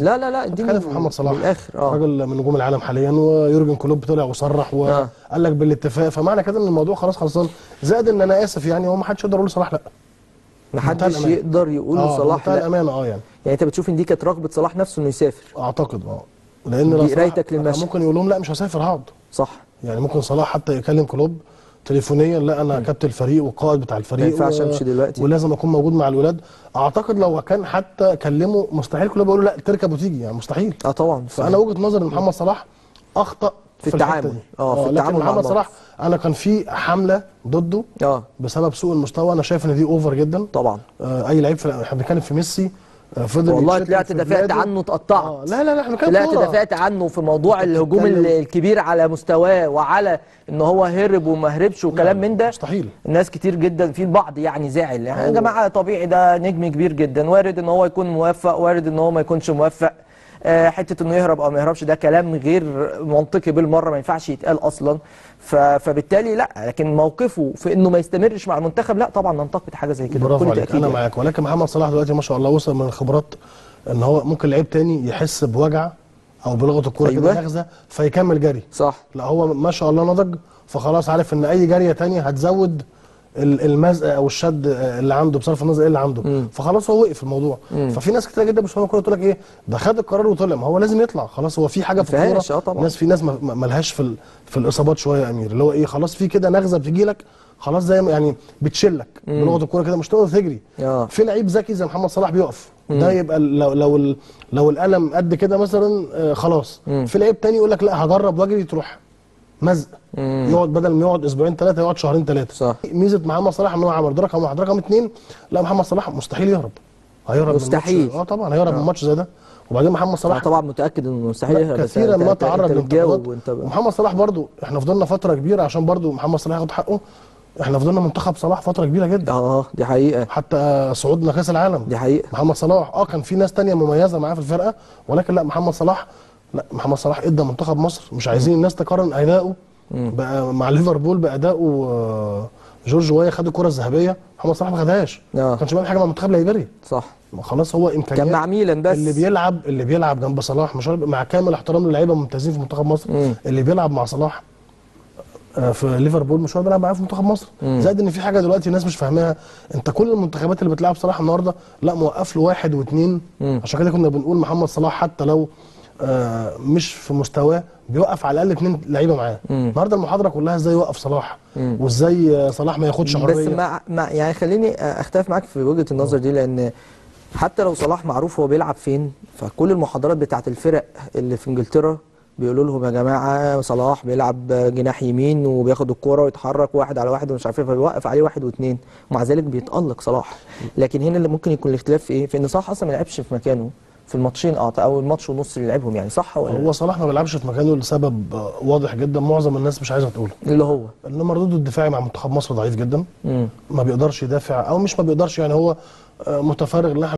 لا لا لا اديني بتكلم في محمد صلاح بالاخر اه راجل من نجوم العالم حاليا ويورجن كلوب طلع وصرح آه. وقال لك بالاتفاق فمعنى كده ان الموضوع خلاص خلصان زائد ان انا اسف يعني هو ما حدش يقدر يقول لصلاح لا محدش الأمان. يقدر يقول اه لصلاح منتهى لا الامانه اه يعني يعني انت بتشوف ان دي كانت رغبه صلاح نفسه انه يسافر اعتقد اه لان لو دي صلاح قرايتك للمشهد. ممكن يقول لهم لا مش هسافر هقعد صح يعني ممكن صلاح حتى يكلم كلوب تليفونيا لا انا كابتن الفريق والقائد بتاع الفريق ما ينفعش أمشي دلوقتي. ولازم اكون موجود مع الولاد اعتقد لو كان حتى كلمه مستحيل كلوب يقول له لا تركب وتيجي يعني مستحيل اه طبعا فانا وجهه نظري ان محمد صلاح اخطا في الحتة التعامل. دي. آه، في لكن التعامل مع محمد الموقف. صلاح انا كان في حمله ضده اه بسبب سوء المستوى انا شايف ان دي اوفر جدا طبعا آه اي لعيب في- احنا بنتكلم في ميسي آه فضل والله يتشتم طلعت في دافعت بلاده. عنه اتقطعت آه لا لا لا احنا كده طلعت كورة. دافعت عنه في موضوع أنت الهجوم بتتكلم- ال- الكبير على مستواه وعلى ان هو هرب وما هربش وكلام من ده مستحيل الناس كتير جدا في البعض يعني زعل يعني يا جماعه طبيعي ده نجم كبير جدا وارد ان هو يكون موفق وارد ان هو ما يكونش موفق آه، حته انه يهرب او ما يهربش ده كلام غير منطقي بالمره ما ينفعش يتقال اصلا ف- فبالتالي لا لكن موقفه في انه ما يستمرش مع المنتخب لا طبعا ننتقد حاجه زي كده برافو بكل عليك تأكيد انا يعني. معاك ولكن محمد صلاح دلوقتي ما شاء الله وصل من الخبرات ان هو ممكن لعيب تاني يحس بوجع او بلغه الكوره أيوة. كده نغزه فيكمل جري صح لا هو ما شاء الله نضج فخلاص عارف ان اي جاريه تانية هتزود ال- المزق او الشد اللي عنده بصرف النظر ايه اللي عنده مم. فخلاص هو وقف في الموضوع ففي ناس كتير جدا مش فاهمه الكوره تقول لك ايه ده خد القرار وطلع ما هو لازم يطلع خلاص هو في حاجه في فيهاش، الكوره آه طبعا. ناس في ناس ما- ما- ملهاش في ال- في الاصابات شويه يا امير اللي هو ايه خلاص في كده نغزه بتجي لك خلاص زي ما يعني بتشلك بلغه الكوره كده مش تقدر تجري آه. في لعيب ذكي زي محمد صلاح بيقف ده يبقى لو لو ال- لو القلم قد كده مثلا آه، خلاص في لعيب تاني يقول لك لا هجرب واجري تروح مزق يقعد بدل ما يقعد اسبوعين ثلاثه يقعد شهرين ثلاثه صح. ميزه محمد صلاح ان هو عمل ده رقم واحد رقم اثنين لا محمد صلاح مستحيل يهرب هيهرب من مستحيل. الماتش. اه طبعا هيهرب من ماتش زي ده وبعدين محمد انا صلاح طبعا متاكد انه مستحيل لا، يهرب بس كثيرا أنت- ما أنت- تعرض انت بتجاوب لانتقادات وانت ومحمد صلاح برضو احنا فضلنا فتره كبيره عشان برضو محمد صلاح ياخد حقه احنا فضلنا منتخب صلاح فتره كبيره جدا اه دي حقيقه حتى صعودنا كاس العالم دي حقيقه محمد صلاح اه كان في ناس تانية مميزه معاه في الفرقه ولكن لا محمد صلاح لا محمد صلاح ادى منتخب مصر مش عايزين الناس تقارن اداؤه بقى مع ليفربول بادائه آه، جورج واي خد الكره الذهبيه محمد صلاح ما خدهاش آه. ما كانش بيعمل حاجه مع منتخب ليبيريا صح ما خلاص هو امكانيات كان مع ميلان بس اللي بيلعب اللي بيلعب جنب صلاح مش عارف- مع كامل احترام للعيبه الممتازين في منتخب مصر مم. اللي بيلعب مع صلاح آه، في ليفربول مش هو بيلعب معاه في منتخب مصر زائد ان في حاجه دلوقتي الناس مش فاهماها انت كل المنتخبات اللي بتلعب صلاح النهارده لا موقف له واحد واثنين مم. عشان كده كنا بنقول محمد صلاح حتى لو آه، مش في مستواه بيوقف على الاقل اثنين لعيبه معاه النهارده المحاضره كلها ازاي يوقف صلاح وازاي آه، صلاح ما ياخدش بس حريه مع, مع يعني خليني اختلف معاك في وجهه النظر دي لان حتى لو صلاح معروف هو بيلعب فين فكل المحاضرات بتاعت الفرق اللي في انجلترا بيقولوا لهم يا جماعه صلاح بيلعب جناح يمين وبياخد الكوره ويتحرك واحد على واحد ومش عارف ايه فبيوقف عليه واحد واثنين ومع ذلك بيتالق صلاح لكن هنا اللي ممكن يكون الاختلاف في ايه؟ في ان صلاح اصلا ما لعبش في مكانه في الماتشين أعط- او الماتش ونص اللي لعبهم يعني صح ولا هو صلاح ما بيلعبش في مكانه لسبب آه، واضح جدا معظم الناس مش عايزه تقوله اللي هو ان مردوده الدفاعي مع منتخب مصر ضعيف جدا مم. ما بيقدرش يدافع او مش ما بيقدرش يعني هو آه، متفرغ ان احنا